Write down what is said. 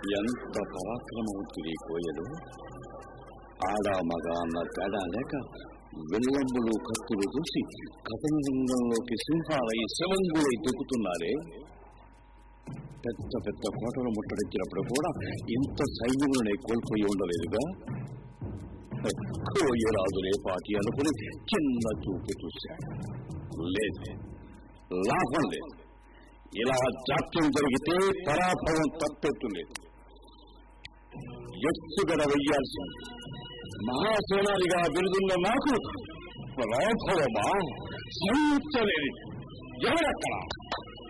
ఎంత పరాక్రమవంతుడి కోయలు ఆడ మగ అన్న తేడా లేక వెల్లంబులు కత్తులు చూసి కథన రంగంలోకి సింహాలై శివంగులై దూకుతున్నారే పెద్ద పెద్ద కోటలు ముట్టడించినప్పుడు కూడా ఇంత సైన్యములనే కోల్పోయి ఉండలేదుగా కోయరాజులే పాటి అనుకుని చిన్న చూపు చూశాడు లేదు లాభం లేదు ఇలా జాప్యం జరిగితే పరాభవం తప్పెట్టు లేదు ఎత్తుగడ వెయ్యాల్సింది మహాసేనానిగా బిరుదున్న నాకు పరాభవమా సంయుక్తలేని ఎవరక్కడ